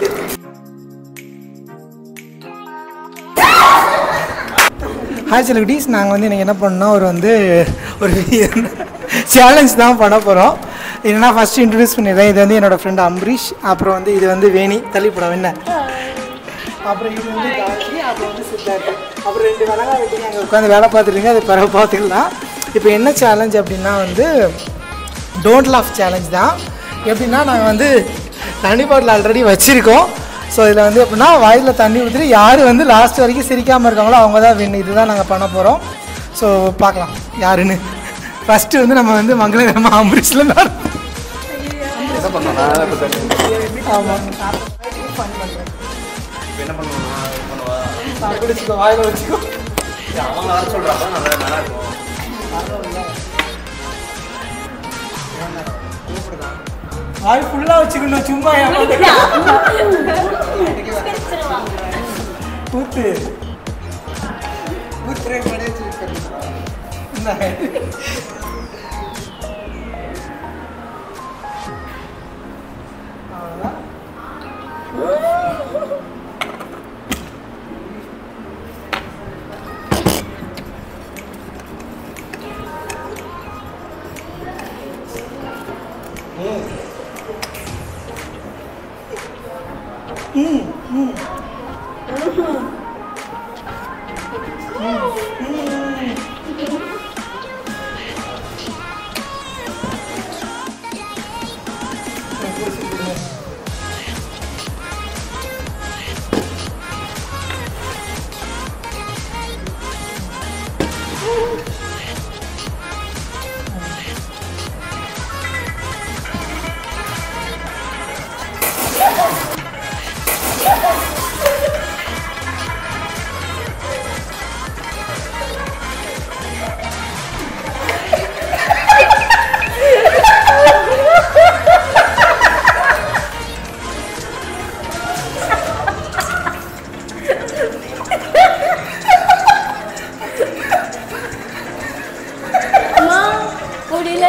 Hi celebrities நாங்கள் வந்து எனக்கு என்ன பண்ணோம் ஒரு வந்து ஒரு சேலஞ்ச் தான் பண்ண போகிறோம் என்னன்னா ஃபஸ்ட்டு இன்ட்ரடியூஸ் பண்ணிடுறேன் இது வந்து என்னோட ஃப்ரெண்ட் அம்பரீஷ் அப்புறம் வந்து இது வந்து வேணி தள்ளிப்படம் என்ன அப்புறம் இது வந்து காயத்ரி அப்புறம் வந்து சித்தார்த்து அப்புறம் ரெண்டு மிளகா வெட்டிங்க அங்கே உட்காந்து வேலை பார்த்துருங்க அது பிறகு பார்த்துக்கலாம் இப்போ என்ன சேலஞ்ச் அப்படின்னா வந்து டோன்ட் லாஃப் சேலஞ்ச் தான் எப்படின்னா நாங்கள் வந்து தண்ணி பாட்டில் ஆல்ரெடி வச்சுருக்கோம் ஸோ இதில் வந்து எப்படின்னா வாயில் தண்ணி ஊற்றிட்டு யார் வந்து லாஸ்ட் வரைக்கும் சிரிக்காமல் இருக்காங்களோ அவங்க தான் வின் இதுதான் நாங்கள் பண்ண போகிறோம் ஸோ பார்க்கலாம் யாருன்னு ஃபஸ்ட்டு வந்து நம்ம வந்து மங்களகரமாக அம்பரீஷில் தான் என்ன பண்ணணும் நான் இப்போ தண்ணி ஆமாம் இப்போ என்ன பண்ணணும் நான் இது பண்ணவா நான் குடிச்சிக்கோ வாயில் வச்சுக்கோ இல்ல, அவங்க வர சொல்கிறாங்க நல்லா நல்லா இருக்கும் வாய் ஃபுல்லாக வச்சுக்கணும் சும்மா ஏமாந்து ஊத்து ஊத்துறே பண்ணி வச்சிருக்கேன் அம்மா முடியல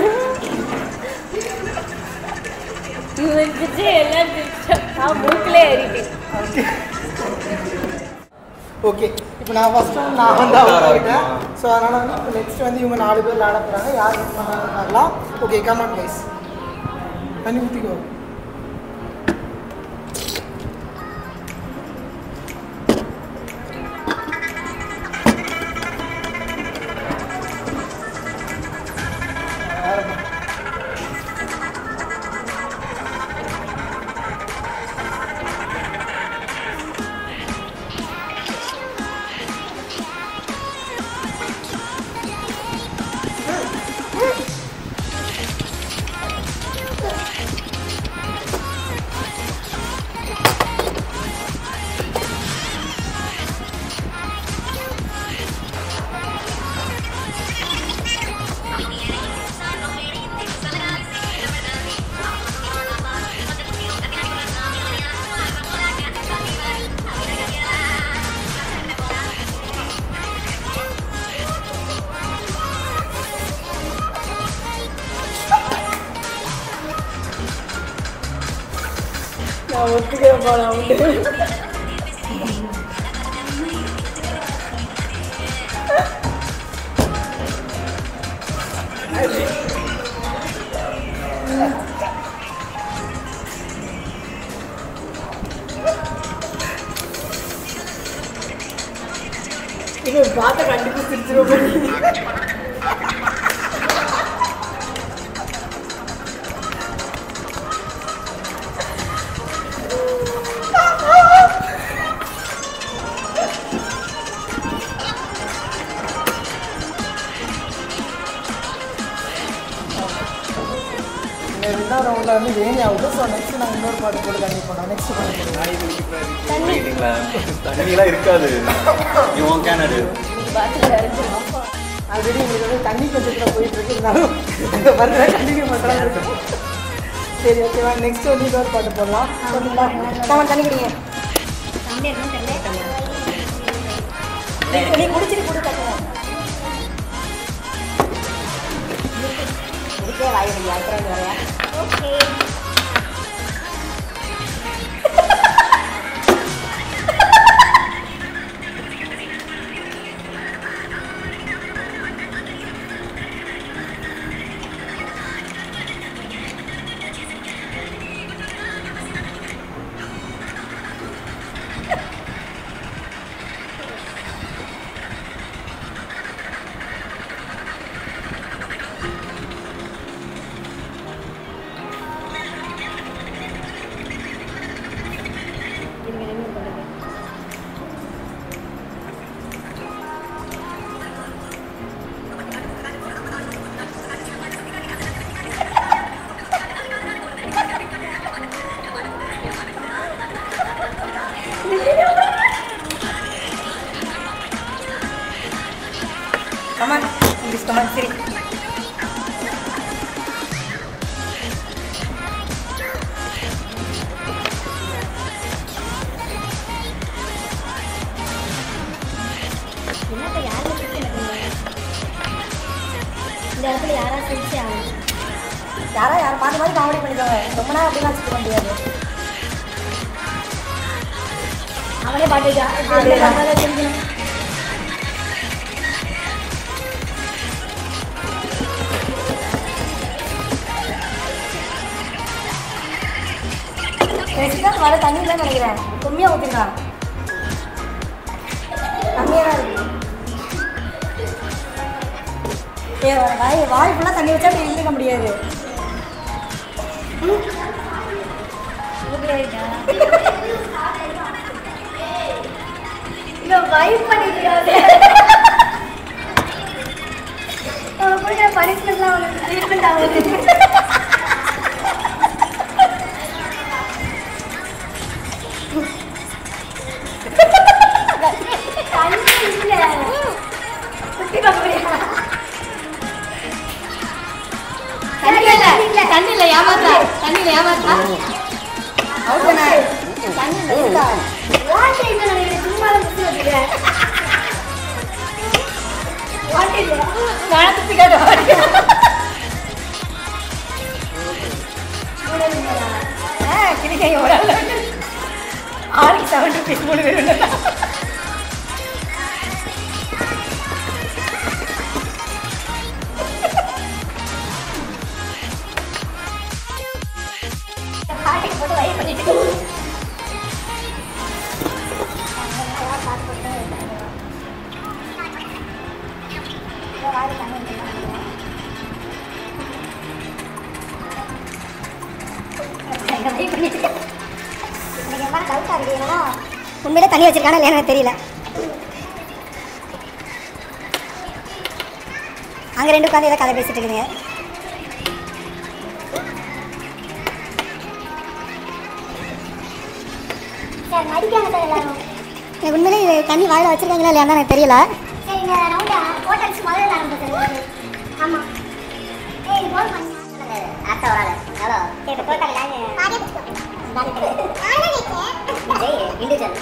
இவனுக்கு எல்லாம் திட்டம். நான் மூக்கில் ஏறிட்டேன் ஓகே இப்போ நான் ஃபஸ்ட் டைம் நான் வந்து அவுட் ஆகிட்டேன் ஸோ அதனால் வந்து இப்போ நெக்ஸ்ட் வந்து இவங்க நாலு பேர் விளாட போகிறாங்க யார் வின் பண்ணாங்கன்னு பார்க்கலாம் ஓகே கமான் ப்ளீஸ் தண்ணி ஊற்றிக்கோ நான் ஒத்துக்கிறேன் போல அவனுக்கு இது பார்த்த கண்டிப்பாக சிரிச்சிருவோம் இந்த ரெண்டாவது ரவுண்டில் வந்து வேணி ஆகுது ஸோ நெக்ஸ்ட் நாங்கள் இன்னொரு பாட்டு போட்டு கண்டிப்பாக பண்ணோம் நெக்ஸ்ட் பாட்டு போடுவோம் மீட்டிங்களா தண்ணிலாம் இருக்காது நீ உன் கேனடு பாட்டில் இறந்துடும் ஆல்ரெடி உங்களுக்கு வந்து தண்ணி கொஞ்சத்தில் போயிட்டு இருக்கு இருந்தாலும் இந்த பர்த்டே கண்டினியூ பண்ணுறாங்க இருக்கும் சரி ஓகேவா நெக்ஸ்ட் வந்து இன்னொரு பாட்டு போடலாம் சொல்லுங்களா அவன் தண்ணி குடிங்க நீ குடிச்சிட்டு குடு கட்டுவோம் குடிக்கே வாய் அப்புறம் வரையா ஓகே கமான் இங்கிலீஷ் கமான் சரி என்னப்பா யாரும் சிரிக்க மாட்டீங்க இந்த இடத்துல யாரா சிரிச்சு ஆகணும் யாரா யார் பார்த்து மாதிரி காமெடி பண்ணிக்கோங்க ரொம்ப நேரம் அப்படிலாம் சிரிக்க முடியாது அவனே பாட்டு வைக்கா. அப்படியே நம்மளால சிரிக்கணும் சித்தார்த் வர தண்ணி இல்லைன்னு நினைக்கிறேன் கம்மியாக ஊற்றிருக்கான் கம்மியாக தான் இருக்கு ஏ வாய் வாய் ஃபுல்லாக தண்ணி வச்சா அப்படி இழுக்க முடியாது இங்க வைப் பண்ணிக்கிறாரு அவன் கொடுக்குற பனிஷ்மெண்ட்லாம் அவனுக்கு ட்ரீட்மெண்ட் ஆகுது தண்ணி இல்ல சுத்தி பார்க்க முடியாது தண்ணி இல்ல தண்ணி இல்ல ஏமாத்தா தண்ணி இல்ல ஏமாத்தா அவுட் தானே தண்ணி இல்ல இருக்கா வாட்டர் இல்ல நினைக்கிறேன் சும்மா தான் குத்தி வச்சுக்கிறேன் வாட்டர் இல்ல நான் துப்பி காட்டு ஆ கிளிக்காய் ஒரு ஆள் ஆளுக்கு செவன் ருபீஸ் மூணு பேர் வேணும் பாட்டுக்கு போட்டு வைப் பண்ணிட்டு உண்மையிலே தண்ணி வச்சிருக்கானா இல்லையா எனக்கு தெரியல அங்கே ரெண்டு உட்காந்து ஏதோ கதை பேசிட்டு இருக்குதுங்க சார் நடிக்காங்க சார் எல்லாரும் எனக்கு உண்மையிலே இது தண்ணி வாயில வச்சிருக்காங்களா இல்லையான்னு எனக்கு தெரியல சரி இந்த ரவுண்டை போட்டு அடிச்சு முதல்ல ஆரம்பிச்சு ஆமா ஏய் போல் பண்ணு ஆத்த வராத ஹலோ இப்போ போட்டாங்க பாதி ஜெய் இண்டிவிஜுவல்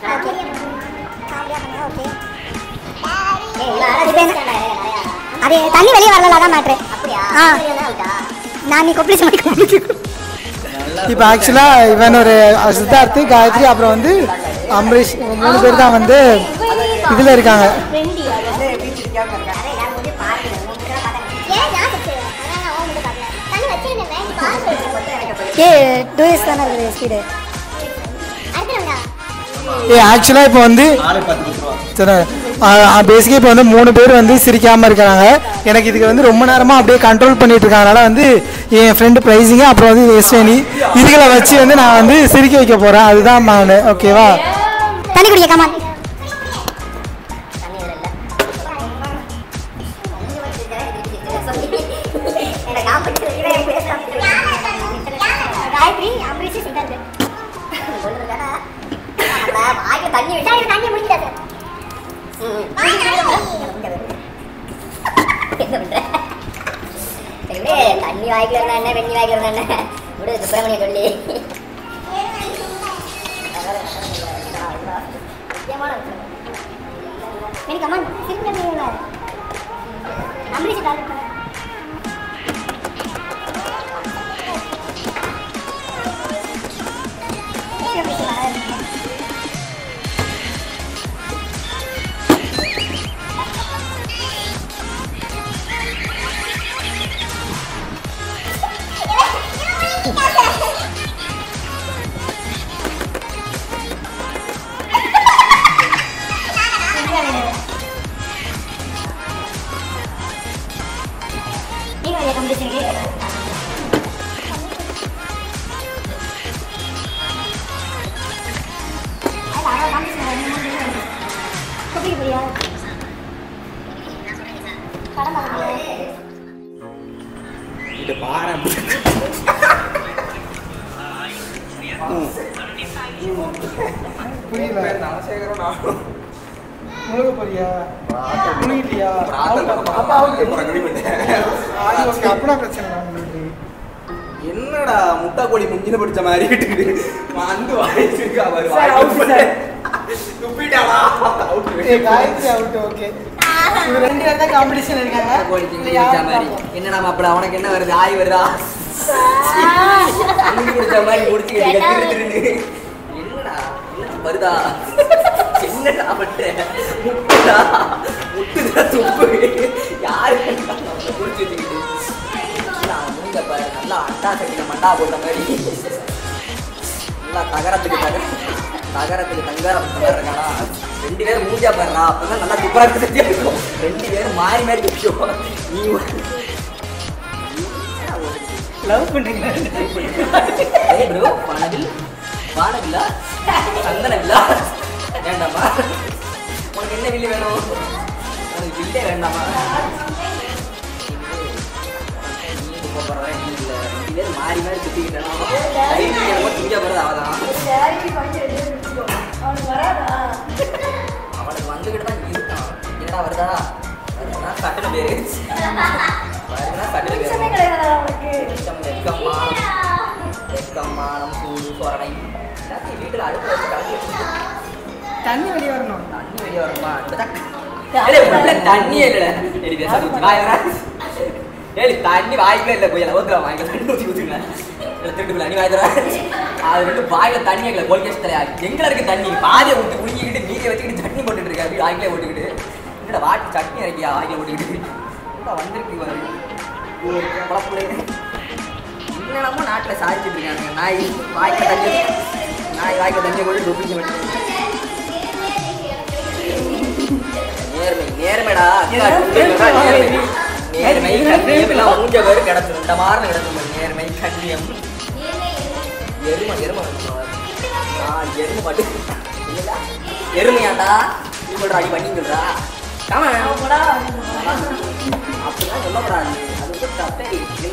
அது தண்ணி வெளியே வரல அதான் மேட்ரு அப்படியா ஆ. அவுட்டா நான் நீ கொப்பளிச்சு முடிக்க இப்போ ஆக்சுவலாக இவன் ஒரு சித்தார்த் காயத்ரி அப்புறம் வந்து அம்பரீஷ் இவங்க மூணு பேர் தான் வந்து இதில் இருக்காங்க ஃப்ரெண்டி அது அரே நான் வந்து பாருங்க உங்களுக்கு பார்த்தா ஏன் நான் செஞ்சேன் அதான் நான் வந்து பார்த்தேன் தண்ணி வச்சிருந்தேன் பாருங்க ஏ டூ இயர்ஸ் தானே இருக்குது ஸ்பீடு அடுத்து ஏ ஆக்சுவலாக இப்போ வந்து நாலு பத்து பத்து ரூபா சரி பேசிக்காக இப்போ வந்து மூணு பேர் வந்து சிரிக்காமல் இருக்காங்க எனக்கு இதுக்கு வந்து ரொம்ப நேரமாக அப்படியே கண்ட்ரோல் பண்ணிட்டு இருக்காங்கனால வந்து என் ஃப்ரெண்டு ப்ரைஸிங்க அப்புறம் வந்து எஸ்வேனி இதுகளை வச்சு வந்து நான் வந்து சிரிக்க வைக்க போகிறேன் அதுதான் நான் ஓகேவா தண்ணி குடிக்க காமான் தண்ணி இல்ல என்ன காம்படிஷன் காயத்ரி அம்பரீஷ் சித்தார்த்து வாய்க்கு தண்ணி விட்டா தண்ணி முடிஞ்சாது என்ன பண்ற சரி, தண்ணி வாய்க்குல இருந்தா என்ன வெண்ணி வாய்க்குல இருந்தா என்ன விடு சுப்பிரமணிய சொல்லி முக்கியமான விஷயம் எனக்கு அம்மா சிரிக்க அம்பரீஷ் டாக்டர் பண்ண நீங்க வழியா கம்பெடிஷனுக்கு இது பாரு முழுக போறியா முழுகிட்டியா பிரார்த்தனை அப்பா அவுட் அப்புறம் ready பண்ணிட்டேன். அது ஓகே அப்படின்னா பிரச்சனை இல்லை உங்களுக்கு என்னடா முட்டா கோழி முஞ்சின பிடிச்ச மாதிரி இட்டுக்கிட்டு வந்து வாயிச்சிருக்கா பாரு Sir, out, sir. துப்பிட்டாடா அவுட் ஏய் காயத்ரி அவுட் ஓகே இவங்க ரெண்டு பேர் தான் காம்படிஷன் இருக்காங்க இதுல யார் பாப்போம்? என்னடா மாப்பிள உனக்கு என்ன வருது ஆய் வருதா முடி பிடிச்ச மாதிரி முடிச்சுக்கிட்டு திரு திருன்னு என்னடா என்ன வருதா என்னடா பண்ற முட்டுடா முட்டுடா துப்பு யாரு குடிச்சு வச்சுக்கிட்டு நான் மூஞ்ச பாரு நல்லா அண்டா சட்டின மண்டா போட்ட மாதிரி நல்லா தகரத்துக்கு தகர தகரத்துக்கு தங்கரம் மாதிரி இருக்கானா ரெண்டு பேரும் மூஞ்சா பாருடா அப்பதான் நல்லா துப்புறாக்கு சத்தியா இருக்கும் ரெண்டு பேரும் மாறி மாறி துப்பியும் நீ ஒரு- லவ் பண்றீங்க ஏய் ப்ரோ வானவில் வானவில்லா சந்தன வில்லா வேண்டாமா உனக்கு என்ன வில்லு வேணும் உனக்கு வில்லே வேண்டாமா நீ இப்போ போடுற நீ இல்லை ரெண்டு பேரும் மாறி மாறி சுற்றிக்கிட்டேன் துணியா போகிறது அவதான் அவனுக்கு வராதா அவனுக்கு வந்துக்கிட்டு தான் இருக்கான் என்னடா வருதா வருதுன்னா சட்டுன பேரு வருதுன்னா சட்டுன பிரச்சனை பேரு கிடையாதா அவனுக்கு வெட்கம் வெட்கம் மானம் வெட்கம் மானம் சூடு சொரணை எல்லாத்தையும் வீட்டில் அடுப்பு வச்சு கலக்கி வச்சுட்டு தண்ணி வெளியே வரணும் தண்ணி வெளியே வருமா ஏலே உள்ள தண்ணியே இல்ல ஏடி பேச ஊத்தி வாய் வரா ஏடி தண்ணி வாய்க்கே இல்ல போய் ஊத்துறா வாய்க்கல தண்ணி ஊத்தி ஊத்துங்க திருட்டு தண்ணி வாய் தரா அது ரெண்டு வாயில தண்ணி இல்ல கோல்கேஸ் தலையா எங்க இருக்கு தண்ணி பாதியை ஊத்தி குடிக்கிட்டு மீதியை வச்சுக்கிட்டு சட்னி போட்டுட்டு இருக்கா அப்படி வாய்க்கலே போட்டுக்கிட்டு என்னடா வாட்டி சட்னி இறக்கியா வாய்க்கல போட்டுக்கிட்டு என்னடா வந்திருக்கு பாரு ஒரு குழப்பலே என்னென்னமோ நாட்டில் சாதிச்சுட்டு இருக்காங்க நாய் வாய்க்க தண்ணி நாய் வாய்க்க தண்ணி போட்டு டொப்பிச்சு மட்டும் நேர்மை நேர்மைடா அக்கா, நேர்மைடா, நேர்மை. நேர்மை கண்ணியம் எல்லாம் மூஞ்ச பேரு கிடக்கும் இந்த மாதிரி கிடக்கும் பாரு. நேர்மை கண்ணியம் எருமை எருமை ஆ எருமை பாட்டு இல்லடா எருமையாண்டா நீ சொல்றா அடி பண்ணி சொல்றா ஆமா அப்படிலாம் சொல்லக்கூடாது அது வந்து தப்பே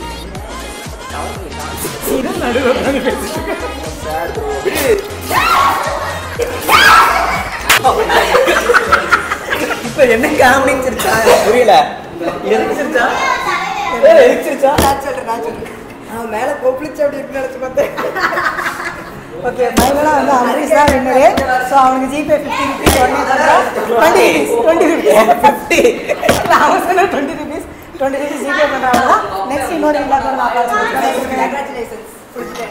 இப்ப என்ன காமெடின்னு சிரிச்சா புரியல எதுக்கு சிரிச்சா ஏய், எதுக்கு சிரிச்சா நான் சொல்றேன் நான் சொல்றேன் அவன் மேல கொப்பளிச்சு அப்படி இருக்கு நினைச்சு பார்த்தேன் ஓகே ஃபைனலாக வந்து அமரீஷ் தான் வின்னரு ஸோ அவனுக்கு ஜிபே ஃபிஃப்டி ருபீஸ் உடனே தரோம் twenty rupees twenty rupees fifty அவன் சொன்ன twenty rupees twenty rupees GPay பண்ணுறாங்க நெக்ஸ்ட் இன்னொரு இல்லாத நான் பார்த்து கங்க்ராச்சுலேஷன்ஸ்